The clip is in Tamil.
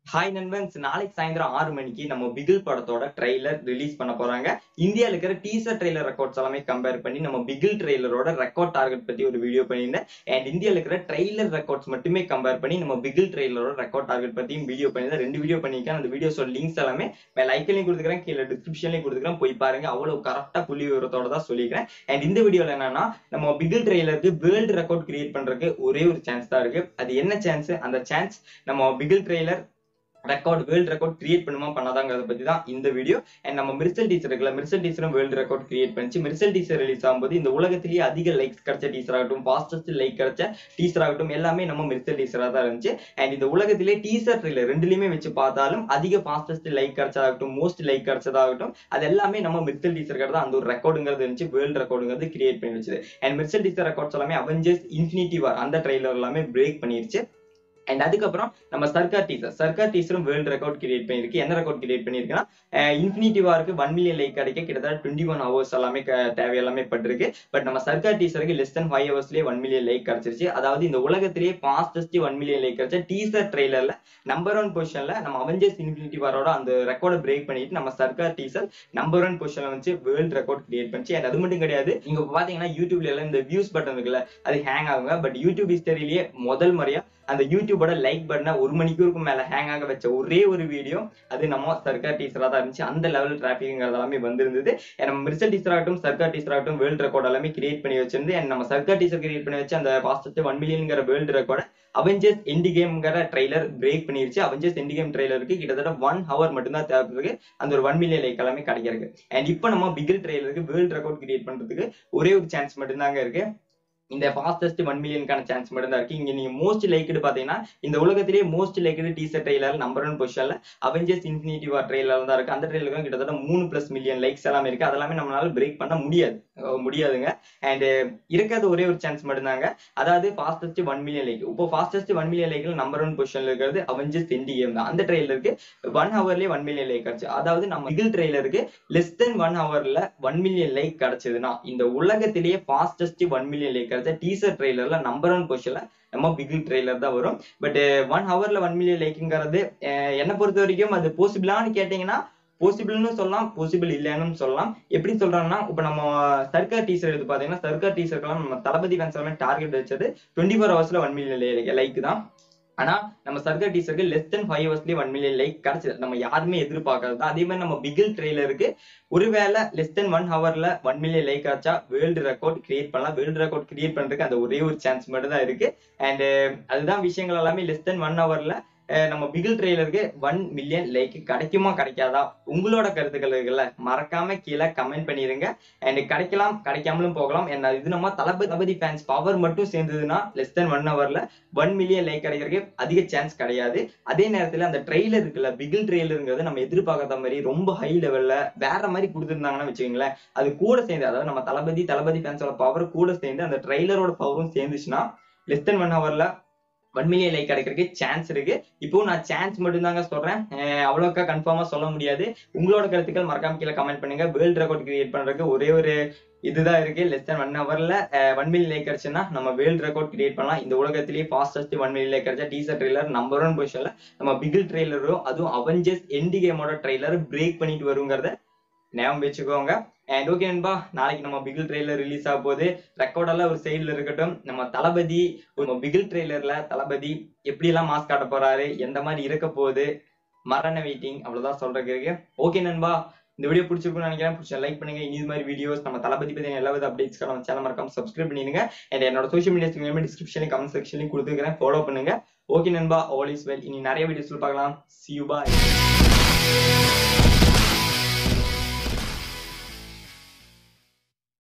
ஹாய் நண்பன்ஸ் நாளைக்கு சாயந்தரம் ஆறு மணிக்கு நம்ம பிகில் படத்தோட ட்ரெய்லர் ரிலீஸ் பண்ண போறாங்க இந்தியால இருக்கிற டீசர் ட்ரெய்லர் ரெக்கார்ட்ஸ் எல்லாமே கம்பேர் பண்ணி நம்ம பிகில் ட்ரெய்லரோட ரெக்கார்ட் டார்கெட் பத்தி ஒரு வீடியோ பண்ணியிருந்தேன் அண்ட் இந்தியால இருக்கிற ட்ரெய்லர் ரெக்கார்ட்ஸ் மட்டுமே கம்பேர் பண்ணி நம்ம பிகில் ட்ரெய்லரோட ரெக்கார்ட் டார்கெட் பத்தியும் வீடியோ பண்ணியிருந்தேன் ரெண்டு வீடியோ பண்ணியிருக்கேன் அந்த வீடியோஸோட லிங்க்ஸ் எல்லாமே லைக்லையும் கொடுத்துக்கிறேன் கீழே டிஸ்கிரிப்ஷன்லையும் கொடுத்துக்கிறேன் போய் பாருங்க அவ்வளவு கரெக்டா புள்ளி விவரத்தோட தான் சொல்லிக்கிறேன் அண்ட் இந்த வீடியோல என்னன்னா நம்ம பிகில் ட்ரெய்லருக்கு வேர்ல்டு ரெக்கார்ட் கிரியேட் பண்றதுக்கு ஒரே ஒரு சான்ஸ் தான் இருக்கு அது என்ன சான்ஸ் அந்த சான்ஸ் நம்ம Bigil trailer record world record create பண்ணுமா பண்ணாதாங்கிறத பத்தி தான் இந்த வீடியோ அண்ட் நம்ம மிர்சல் டீசர் இருக்குல்ல மிர்சல் டீசரும் வேர்ல்டு ரெக்கார்ட் கிரியேட் பண்ணிச்சு மிர்சல் டீசர் ரிலீஸ் ஆகும்போது இந்த உலகத்திலேயே அதிக லைக்ஸ் கிடைச்ச டீசர் ஆகட்டும் ஃபாஸ்டஸ்ட் லைக் கிடைச்ச டீசர் ஆகட்டும் எல்லாமே நம்ம மிர்சல் டீசரா தான் இருந்துச்சு அண்ட் இந்த உலகத்திலே டீசர் ட்ரெயிலர் ரெண்டுலயுமே வச்சு பார்த்தாலும் அதிக ஃபாஸ்டஸ்ட் லைக் கிடைச்சதாகட்டும் மோஸ்ட் லைக் கிடைச்சதாகட்டும் அது எல்லாமே நம்ம மிர்சல் டீசர் தான் அந்த ஒரு ரெக்கார்டுங்கிறது இருந்துச்சு வேர்ல்டு ரெக்கார்டுங்கிறது கிரியேட் பண்ணி வச்சது அண்ட் மிர்சல் டீசர் ரெக்கார்ட்ஸ் எல்லாமே அவெஞ்சர்ஸ் இன்ஃபினிட்டி வார் அந்த ட்ரெய்லர் எல்லாமே பிரேக் பண்ணிருச்சு அண்ட் அதுக்கப்புறம் நம்ம சர்க்கார் டீசர் சர்க்கார் டீசரும் வேர்ல்டு ரெக்கார்ட் கிரியேட் பண்ணிருக்கு என்ன ரெக்கார்ட் கிரியேட் பண்ணிருக்குன்னா இன்ஃபினிட்டி வாருக்கு ஒன் மில்லியன் லைக் கிடைக்க கிட்டத்தட்ட டுவெண்ட்டி ஒன் ஹவர்ஸ் எல்லாமே தேவை எல்லாமே பட்டிருக்கு பட் நம்ம சர்க்கார் டீசருக்கு லெஸ் தன் ஃபைவ் ஹவர்ஸ்லேயே ஒன் மில்லியன் லைக் கிடைச்சிருச்சு அதாவது இந்த உலகத்திலேயே ஃபாஸ்டஸ்ட் ஒன் மில்லியன் லைக் கிடைச்ச டீசர் ட்ரெய்லர்ல நம்பர் ஒன் பொசிஷன்ல நம்ம அவெஞ்சர்ஸ் இன்ஃபினிட்டி வாரோட அந்த ரெக்கார்டை பிரேக் பண்ணிட்டு நம்ம சர்க்கார் டீசர் நம்பர் ஒன் பொசிஷன்ல வந்து வேர்ல்டு ரெக்கார்ட் கிரியேட் பண்ணிச்சு அண்ட் அது மட்டும் கிடையாது நீங்க பாத்தீங்கன்னா யூடியூப்ல எல்லாம் இந்த வியூஸ் பட்டன் இருக்குல்ல அது ஹேங் ஆகுங்க பட் யூடியூப் ஹிஸ்டரியிலேயே முதல் முறையா அந்த யூடியூபோட லைக் பட்டனை ஒரு மணிக்கூருக்கு மேல ஹேங் ஆக வச்ச ஒரே ஒரு வீடியோ அது நம்ம சர்க்கார் டீச்சரா தான் இருந்துச்சு அந்த லெவல் டிராபிக்ங்கிறது எல்லாமே வந்திருந்தது நம்ம மிர்சல் டீச்சர் ஆகட்டும் சர்க்கார் டீச்சர் ஆகட்டும் வேர்ல்டு ரெக்கார்ட் எல்லாமே கிரியேட் பண்ணி வச்சிருந்து and நம்ம சர்க்கார் டீச்சர் கிரியேட் பண்ணி வச்சு அந்த ஃபாஸ்டஸ்ட் ஒன் மில்லியன்ங்கிற வேர்ல்டு ரெக்கார்டை அவெஞ்சர்ஸ் எண்டி கேம்ங்கிற ட்ரைலர் பிரேக் பண்ணிருச்சு அவெஞ்சர்ஸ் எண்டி கேம் ட்ரைலருக்கு கிட்டத்தட்ட ஒன் ஹவர் மட்டும்தான் தேவைப்படுது அந்த ஒரு ஒன் மில்லியன் லைக் எல்லாமே கிடைக்கிறது அண்ட் இப்போ நம்ம பிகில் ட்ரைலருக்கு வேர்ல்டு ரெக்கார்ட் கிரியேட் பண்றதுக்கு ஒரே ஒரு சான்ஸ் மட்டும்தாங்க இருக்கு இந்த ஃபாஸ்டஸ்ட் ஒன் மில்லியனுக்கான சான்ஸ் மட்டும் தான் இருக்கு இங்க நீங்க மோஸ்ட் லைக்டு பாத்தீங்கன்னா இந்த உலகத்திலேயே most liked teaser trailer number one பொசிஷன்ல அவெஞ்சர்ஸ் இன்ஃபினிட்டி வார் ட்ரெயிலர் தான் இருக்கு அந்த ட்ரெயிலருக்கு கிட்டத்தட்ட மூணு பிளஸ் மில்லியன் லைக்ஸ் எல்லாமே இருக்கு அதெல்லாமே நம்மளால பிரேக் பண்ண முடியாது அஹ் முடியாதுங்க அண்ட் இருக்கிறது ஒரே ஒரு சான்ஸ் மட்டும்தாங்க அதாவது ஃபாஸ்டஸ்ட் ஒன் மில்லியன் லைக் இப்போ ஃபாஸ்டஸ்ட் ஒன் மில்லியன் லைக்ல நம்பர் ஒன் பொசிஷன்ல இருக்கிறது அவெஞ்சர்ஸ் எண்டி கேம் தான் அந்த ட்ரெயிலருக்கு ஒன் ஹவர்லயே ஒன் மில்லியன் லைக் கிடைச்சு அதாவது நம்ம இகில் ட்ரெயிலருக்கு லெஸ் தென் ஒன் ஹவர்ல ஒன் மில்லியன் லைக் கிடைச்சதுன்னா இந்த உலகத்திலேயே ஃபாஸ்டஸ்ட் ஒன் மில்லியன் லைக் கிடைச்ச டீசர் ட்ரெய்லர்ல நம்பர் ஒன் பொசிஷன்ல நம்ம பிகில் ட்ரெய்லர் தான் வரும் பட் ஒன் ஹவர்ல ஒன் மில்லியன் லைக்குங்கிறது என்னை பொறுத்த வரைக்கும் அது பாசிபிளான்னு கேட்டீங்கன்னா பாசிபிள்னு சொல்லலாம் பாசிபிள் இல்லைன்னு சொல்லலாம் எப்படி சொல்றாங்கன்னா இப்ப நம்ம சர்க்கார் டீசர் எடுத்து பாத்தீங்கன்னா சர்க்கார் டீசருக்கெல்லாம் நம்ம தளபதி ஃபேன்ஸ் எல்லாமே டார்கெட் வச்சது டுவெண்ட்டி ஃபோர் ஹவர்ஸ்ல ஒன் மில்லியன் லைக் தான் ஆனா நம்ம சர்க்கார் டீசருக்கு லெஸ் தென் ஃபைவ் ஹவர்ஸ்லயே ஒன் மில்லியன் லைக் கிடைச்சது நம்ம யாருமே எதிர்பார்க்கறது அதே மாதிரி நம்ம பிகில் ட்ரெய்லருக்கு ஒருவேளை லெஸ் தென் ஒன் ஹவர்ல ஒன் மில்லியன் லைக் ஆச்சா வேர்ல்டு ரெக்கார்ட் கிரியேட் பண்ணலாம் வேர்ல்டு ரெக்கார்ட் கிரியேட் பண்றதுக்கு அந்த ஒரே ஒரு சான்ஸ் மட்டும் தான் இருக்கு அண்ட் அதுதான் விஷயங்கள் எல்லாமே லெஸ் தென் ஒன் ஹவர்ல நம்ம பிகில் ட்ரெய்லருக்கு ஒன் மில்லியன் லைக் கிடைக்குமா கிடைக்காதா உங்களோட கருத்துக்கள் இருக்குல்ல மறக்காம கீழே கமெண்ட் பண்ணிருங்க அண்ட் கிடைக்கலாம் கிடைக்காமலும் போகலாம் என்ன இது நம்ம தளபதி தளபதி ஃபேன்ஸ் பவர் மட்டும் சேர்ந்ததுன்னா லெஸ் தென் ஒன் ஹவர்ல ஒன் மில்லியன் லைக் கிடைக்கிறதுக்கு அதிக சான்ஸ் கிடையாது அதே நேரத்துல அந்த ட்ரெய்லர் இருக்குல்ல பிகில் ட்ரெய்லருங்கிறது நம்ம எதிர்பார்க்காத மாதிரி ரொம்ப ஹை லெவல்ல வேற மாதிரி கொடுத்துருந்தாங்கன்னா வச்சுக்கோங்களேன் அது கூட சேர்ந்து அதாவது நம்ம தளபதி தளபதி ஃபேன்ஸோட பவர் கூட சேர்ந்து அந்த ட்ரெய்லரோட பவரும் சேர்ந்துச்சுன்னா லெஸ் தென் ஒன் ஹவர்ல ஒன் மில்லியன் லைக் கிடைக்கிறதுக்கு சான்ஸ் இருக்கு இப்போ நான் சான்ஸ் மட்டும் தாங்க சொல்றேன் அவ்வளோக்கா கன்ஃபார்மா சொல்ல முடியாது உங்களோட கருத்துக்கள் மறக்காம கீழே கமெண்ட் பண்ணுங்க வேர்ல்டு ரெக்கார்ட் கிரியேட் பண்றதுக்கு ஒரே ஒரு இதுதான் இருக்கு லெஸ் தென் ஒன் ஹவர்ல ஒன் மில்லியன் லைக் கிடைச்சுன்னா நம்ம வேர்ல்டு ரெக்கார்ட் கிரியேட் பண்ணலாம் இந்த உலகத்திலேயே ஃபாஸ்டஸ்ட் ஒன் மில்லியன் லைக் கிடைச்சா டீசர் ட்ரெய்லர் நம்பர் ஒன் பொசிஷன்ல நம்ம பிகில் ட்ரெய்லரும் அதுவும் அவெஞ்சர்ஸ் எண்டி கேமோட ட்ரெய்லர் பிரேக் பண்ணிட்டு வருங்கிறத ஞாபகம் வச்சுக்கோங்க அண்ட் ஓகே நண்பா நாளைக்கு நம்ம பிகில் ட்ரெய்லர் ரிலீஸ் ஆக போகுது ரெக்கார்டெல்லாம் ஒரு சைடில் இருக்கட்டும் நம்ம தளபதி நம்ம பிகில் ட்ரெய்லர்ல தளபதி எப்படி எல்லாம் மாஸ்க் காட்ட போறாரு எந்த மாதிரி இருக்க போகுது மரண வெயிட்டிங் அவ்வளவுதான் சொல்றதுக்கு இருக்கு ஓகே நண்பா இந்த வீடியோ பிடிச்சிருக்கும்னு நினைக்கிறேன் பிடிச்ச லைக் பண்ணுங்க இனி இது மாதிரி வீடியோஸ் நம்ம தளபதி பத்தி எல்லா வித அப்டேட்ஸ் நம்ம சேனல் மறக்காம சப்ஸ்கிரைப் பண்ணிடுங்க அண்ட் என்னோட சோஷியல் மீடியா டிஸ்கிரிப்ஷன்லையும் கமெண்ட் செக்ஷன்லையும் கொடுத்துருக்கிறேன் ஃபாலோ பண்ணுங்க ஓகே நண்பா ஆல் இஸ் வெல் இனி நிறைய வீடியோஸ்ல பார்க்கலாம் சி யூ பாய்